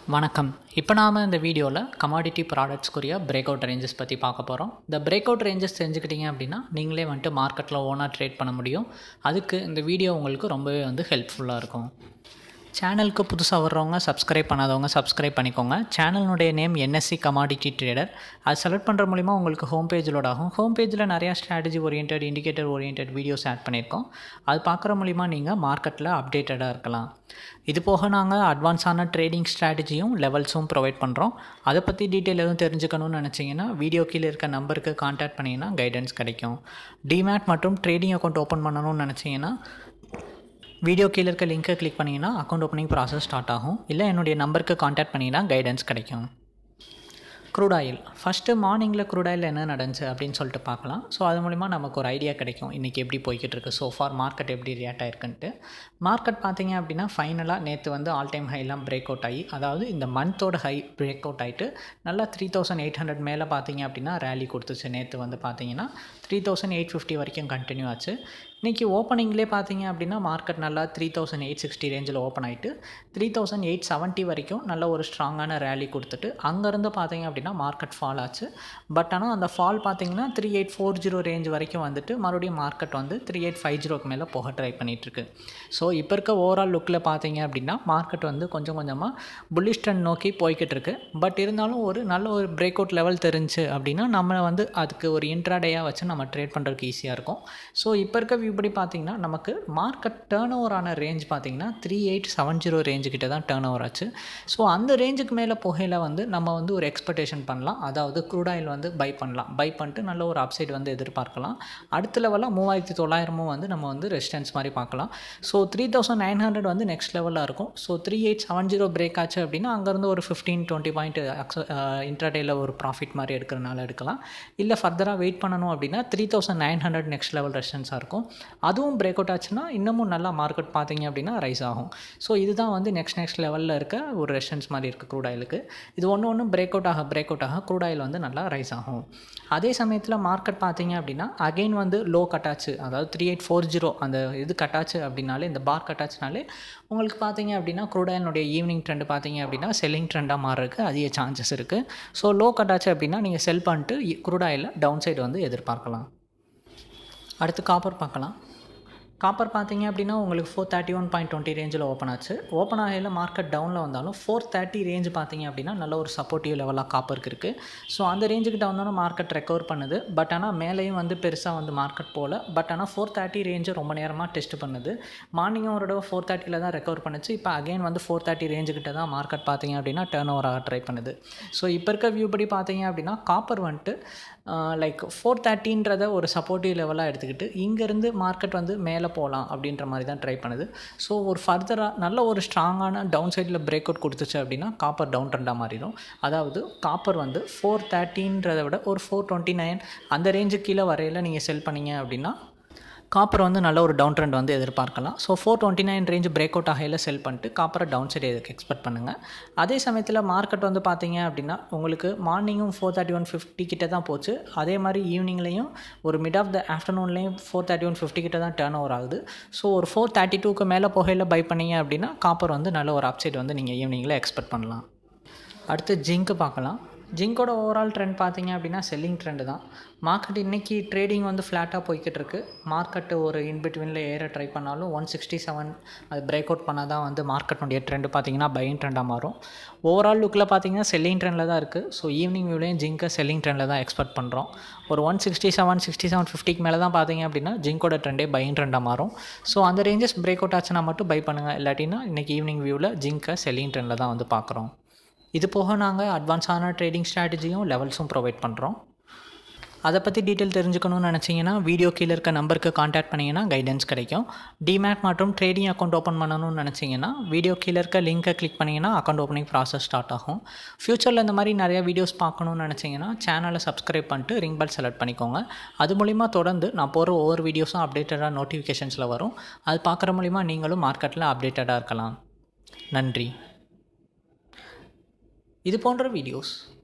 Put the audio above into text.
வணக்கம் இப்போ நாம் இந்த வீடியோவில் கமாடிட்டி ப்ராடக்ட்ஸ்க்குரிய பிரேக் அவுட் ரேஞ்சஸ் பற்றி பார்க்க போகிறோம் இந்த பிரேக் அவுட் ரேஞ்சஸ் தெரிஞ்சுக்கிட்டீங்க அப்படின்னா நீங்களே வந்துட்டு மார்க்கெட்டில் ஓனாக ட்ரேட் பண்ண முடியும் அதுக்கு இந்த வீடியோ உங்களுக்கு ரொம்பவே வந்து ஹெல்ப்ஃபுல்லாக இருக்கும் சேனலுக்கு புதுசாக வர்றவங்க சப்ஸ்கிரைப் பண்ணாதவங்க சப்ஸ்கிரைப் பண்ணிக்கோங்க சேனலுடைய நேம் என்எஸ்சி கமாடிட்டி ட்ரேடர் அது செலக்ட் பண்ணுற மூலிமா உங்களுக்கு ஹோம் பேஜ் லோட் ஆகும் ஹோம் பேஜில் நிறையா strategy orient indicator orient videos add பண்ணியிருக்கோம் அது பார்க்குற மூலிமா நீங்கள் மார்க்கெட்டில் அப்டேட்டடாக இருக்கலாம் இது போக நாங்கள் அட்வான்ஸான ட்ரேடிங் ஸ்ட்ராட்டஜியும் லெவல்ஸும் ப்ரொவைட் பண்ணுறோம் அதை பற்றி டீட்டெயில் எதுவும் தெரிஞ்சுக்கணும்னு நினச்சிங்கன்னா வீடியோ கீழே இருக்க நம்பருக்கு கான்டாக்ட் பண்ணிங்கன்னா கைடன்ஸ் கிடைக்கும் டிமேட் மற்றும் ட்ரேடிங் அக்கௌண்ட் ஓப்பன் பண்ணணும்னு நினச்சிங்கன்னா வீடியோ கீழே இருக்க லிங்க்கை கிளிக் பண்ணிங்கன்னா அக்கௌண்ட் ஓப்பனிங் ப்ராசஸ் ஸ்டார்ட் ஆகும் இல்லை என்னுடைய நம்பருக்கு கான்டாக்ட் பண்ணிங்கன்னா கைடன்ஸ் கிடைக்கும் க்ரூட் ஆயில் ஃபஸ்ட்டு மார்னிங்கில் க்ரூட் ஆயில் என்ன நடந்துச்சு அப்படின்னு சொல்லிட்டு பார்க்கலாம் ஸோ அது மூலிமா நமக்கு ஒரு ஐடியா கிடைக்கும் இன்றைக்கி எப்படி போய்கிட்டு இருக்கு ஸோ ஃபார் மார்க்கெட் எப்படி ரியாக்ட் ஆயிருக்குன்ட்டு மார்க்கெட் பார்த்தீங்க அப்படின்னா ஃபைனலாக நேற்று வந்து ஆல் டைம் ஹைலாம் பிரேக் அவுட் ஆகி அதாவது இந்த மந்தோட ஹை பிரேக் அவுட் ஆகிட்டு நல்லா த்ரீ தௌசண்ட் எயிட் ஹண்ட்ரட் மேலே பார்த்தீங்க அப்படின்னா ரேலி கொடுத்துச்சு நேற்று வந்து பார்த்தீங்கன்னா த்ரீ தௌசண்ட் எயிட் ஃபிஃப்டி வரைக்கும் கண்டினியூ ஆச்சு இன்றைக்கி ஓப்பனிங்லேயே பார்த்தீங்க அப்படின்னா மார்க்கெட் நல்லா த்ரீ தௌசண்ட் எயிட் சிக்ஸ்டி ரேஞ்சில் ஓப்பன் ஆகிட்டு த்ரீ தௌசண்ட் எயிட் செவன்ட்டி வரைக்கும் நல்ல ஒரு ஸ்ட்ராங்கான ரேலி கொடுத்துட்டு அங்கேருந்து பார்த்தீங்க அப்படின்னா மார்க்கெட் ஃபால் ஆச்சு பட் ஆனால் அந்த ஃபால் பார்த்தீங்கன்னா three eight four zero range வரைக்கும் வந்துட்டு மறுபடியும் மார்க்கெட் வந்து த்ரீ எயிட் ஃபைவ் ஜீரோக்கு மேலே போக ட்ரை பண்ணிகிட்ருக்கு ஸோ இப்போ இருக்க ஓவரால் லுக்கில் பார்த்தீங்க அப்படின்னா மார்க்கெட் வந்து கொஞ்சம் கொஞ்சமாக புல்லிஷ் ட்ரெண்ட் நோக்கி போய்கிட்டு இருக்கு பட் இருந்தாலும் ஒரு நல்ல ஒரு பிரேக் அவுட் லெவல் தெரிஞ்சு அப்படின்னா நம்ம வந்து அதுக்கு ஒரு இன்ட்ராடேயாக வச்சு நம்ம ட்ரேட் பண்ணுறதுக்கு ஈஸியாக இருக்கும் ஸோ இப்போ இருக்க இப்படி பார்த்தீங்கன்னா நமக்கு மார்க்கெட் டேர்ன் ஓவர் ஆன ரேஞ்ச் பார்த்தீங்கன்னா three eight seven zero range கிட்ட தான் டேர்ன் ஓவர் ஆச்சு ஸோ அந்த ரேஞ்சுக்கு மேலே புகையில் வந்து நம்ம வந்து ஒரு எக்ஸ்பெக்டேஷன் பண்ணலாம் அதாவது க்ரூட் ஆயில் வந்து பை பண்ணலாம் பை பண்ணிட்டு நல்ல ஒரு அப்சைட் வந்து எதிர்பார்க்கலாம் அடுத்த லெவலாக மூவாயிரத்தி தொள்ளாயிரமும் வந்து நம்ம வந்து ரெசிஸ்டன்ஸ் மாதிரி பார்க்கலாம் so three thousand nine hundred வந்து நெக்ஸ்ட் லெவலில் இருக்கும் so three eight seven zero break ஆச்சு அப்படின்னா அங்கேருந்து ஒரு ஃபிஃப்டீன் டுவெண்ட்டி பாயிண்ட் இன்ட்ராடேயில் ஒரு ப்ராஃபிட் மாதிரி எடுக்கிறனால எடுக்கலாம் இல்லை ஃபர்தராக வெயிட் பண்ணணும் அப்படின்னா three thousand nine hundred next level ரெசிஸ்டன்ஸாக இருக்கும் அதுவும் பிரேக் அவுட் ஆச்சுன்னா இன்னமும் நல்லா மார்க்கெட் பார்த்தீங்க அப்படின்னா ரைஸ் ஆகும் ஸோ இதுதான் வந்து நெக்ஸ்ட் நெக்ஸ்ட் லெவலில் இருக்க ஒரு ரெஷன்ஸ் மாதிரி இருக்குது க்ரூட் ஆயிலுக்கு இது ஒன்று ஒன்று பிரேக் அவுட் ஆக பிரேக் அவுட் ஆக க்ரூட் ஆயில் வந்து நல்லா ரைஸ் ஆகும் அதே சமயத்தில் மார்க்கெட் பார்த்தீங்க அப்படின்னா அகெயின் வந்து லோ கட்டாச்சு அதாவது த்ரீ எயிட் ஃபோர் ஜீரோ அந்த இது கட்டாச்சு அப்படின்னாலே இந்த பார் கட்டாச்சுனாலே உங்களுக்கு பார்த்தீங்க அப்படின்னா க்ரூட் ஆயிலுடைய ஈவினிங் ட்ரெண்ட் பார்த்தீங்க அப்படின்னா செல்லிங் ட்ரெண்டாக மாறுறதுக்கு அதிக சான்சஸ் இருக்குது ஸோ லோ கட்டாச்சு அப்படின்னா நீங்கள் செல் பண்ணிட்டு க்ரூட் ஆயிலில் டவுன் சைடு வந்து எதிர்பார்க்கலாம் அடுத்து காப்பர் பார்க்கலாம் காப்பர் பார்த்தீங்க அப்படின்னா உங்களுக்கு four thirty one point twenty ரேஞ்சில் ஓப்பன் ஆச்சு ஓப்பன் ஆகையில் மார்க்கெட் டவுனில் வந்தாலும் ஃபோர் தேர்ட்டி ரேஞ்ச் பார்த்தீங்க அப்படின்னா நல்ல ஒரு சப்போர்ட்டிவ் லெவலாக காப்பருக்கு இருக்குது ஸோ அந்த ரேஞ்சுக்கிட்ட வந்தோன்னா மார்க்கெட் ரெக்கவர் பண்ணுது பட் ஆனால் மேலேயும் வந்து பெருசாக வந்து மார்க்கெட் போகல பட் ஆனால் ஃபோர் தேர்ட்டி ரேஞ்சு ரொம்ப நேரமாக டெஸ்ட் பண்ணுது மார்னிங்கும் ஒரு தடவை ஃபோர் தேர்ட்டியில் தான் ரெக்கவர் பண்ணுச்சு இப்போ அகைன் வந்து ஃபோர் தேர்ட்டி ரேஞ்சுக்கிட்ட தான் மார்க்கெட் பார்த்தீங்க அப்படின்னா டேர்ன் ஓவர் ஆக ட்ரை பண்ணுது ஸோ இப்போ இருக்க வியூ படி பார்த்தீங்க அப்படின்னா காப்பர் வந்துட்டு லைக் ஃபோர் தேர்ட்டின்றத ஒரு சப்போர்ட்டிவ் லெவலாக எடுத்துக்கிட்டு இங்கேருந்து மார்க்கெட் வந்து மேலே போகலாம் அப்படின்ற மாதிரி தான் ட்ரை பண்ணுது ஸோ ஒரு ஃபர்தராக நல்ல ஒரு ஸ்ட்ராங்கான டவுன் சைடில் பிரேக் அவுட் கொடுத்துச்சு அப்படின்னா காப்பர் டவுன் ட்ரெண்டாக மாறிடும் அதாவது காப்பர் வந்து ஃபோர் தேர்ட்டின்றதை விட ஒரு ஃபோர் டுவெண்ட்டி நைன் அந்த ரேஞ்சுக்கு கீழே வரையில் நீங்கள் செல் பண்ணீங்க அப்படின்னா காப்பர் வந்து நல்ல ஒரு டவுன் ட்ரெண்ட் வந்து எதிர்பார்க்கலாம் so four twenty nine range break out ஆகையில் செல் பண்ணிட்டு காப்பரை டவுன் சைடு எதுக்கு எக்ஸ்பெக்ட் பண்ணுங்கள் அதே சமயத்தில் மார்க்கெட் வந்து பார்த்தீங்க அப்படின்னா உங்களுக்கு மார்னிங்கும் ஃபோர் தேர்ட்டி ஒன் ஃபிஃப்டி கிட்ட தான் போச்சு அதே மாதிரி ஈவினிங்லேயும் ஒரு மிட் ஆஃப் த ஆஃப்டர்நூன்லேயும் ஃபோர் தேர்ட்டி ஒன் ஃபிஃப்டி கிட்ட தான் டேர்ன் ஓவர் ஆகுது ஸோ ஒரு ஃபோர் தேர்ட்டி டூக்கு மேலே புகையில் பை பண்ணீங்க அப்படின்னா காப்பர் வந்து நல்ல ஒரு அப்சைட் வந்து நீங்கள் ஈவினிங்கில் எக்ஸ்பெக்ட் பண்ணலாம் அடுத்து ஜிங்க்கு பார்க்கலாம் ஜிங்கோட ஓவரால் ட்ரெண்ட் பார்த்தீங்க அப்படின்னா செல்லிங் ட்ரெண்டு தான் மார்க்கெட் இன்றைக்கி ட்ரேடிங் வந்து ஃப்ளாட்டாக போய்கிட்டு இருக்கு மார்க்கெட்டு ஒரு இன்பிட்வீனில் ஏற ட்ரை பண்ணாலும் ஒன் சிக்ஸ்டி செவன் அது பிரேக் அவுட் பண்ணால் தான் வந்து மார்க்கெட்டுடைய ட்ரெண்டு பார்த்தீங்கன்னா பையிங் ட்ரெண்டாக மாறும் ஓவரால் லுக்கில் பார்த்தீங்கன்னா செல்லிங் ட்ரெண்டில் தான் இருக்குது ஸோ ஈவினிங் வியூலையும் ஜிங்கை செல்லிங் ட்ரெண்டில் தான் எக்ஸ்பெக்ட் பண்ணுறோம் ஒரு one sixty seven sixty seven ஃபிஃப்டிக்கு மேலே தான் பார்த்தீங்க அப்படின்னா ஜிங்கோட ட்ரெண்டே பையிங் ட்ரெண்டாக மாறும் ஸோ அந்த ரேஞ்சஸ் பிரேக் அவுட் ஆச்சுன்னா மட்டும் பை பண்ணுங்கள் இல்லாட்டினா இன்றைக்கி ஈவினிங் வியூவில் ஜிங்கை செல்லிங் ட்ரெண்டில் தான் வந்து பார்க்குறோம் இது போக நாங்கள் அட்வான்ஸான ட்ரேடிங் ஸ்ட்ராட்டஜியும் லெவல்ஸும் ப்ரொவைட் பண்ணுறோம் அதை பற்றி டீட்டெயில் தெரிஞ்சுக்கணும்னு நினச்சிங்கன்னா வீடியோ கீழே இருக்க நம்பருக்கு காண்டாக்ட் பண்ணிங்கன்னா கைடன்ஸ் கிடைக்கும் டிமேட் மற்றும் ட்ரேடிங் அக்கௌண்ட் ஓப்பன் பண்ணணும்னு நினச்சிங்கன்னா வீடியோ கீழே இருக்க லிங்க்கை கிளிக் பண்ணிங்கன்னா அக்கௌண்ட் ஓப்பனிங் ப்ராசஸ் ஸ்டார்ட் ஆகும் ஃப்யூச்சரில் இந்த மாதிரி நிறைய வீடியோஸ் பார்க்கணும்னு நினச்சிங்கன்னா சேனலை சப்ஸ்கிரைப் பண்ணிட்டு ரிங் பெல் செலக்ட் பண்ணிக்கோங்க அது மூலிமா தொடர்ந்து நான் போகிற ஒவ்வொரு வீடியோஸும் அப்டேட்டடாக நோட்டிஃபிகேஷன்ஸில் வரும் அது பார்க்குற மூலிமா நீங்களும் மார்க்கெட்டில் அப்டேட்டடாக இருக்கலாம் நன்றி இது போன்ற வீடியோஸ்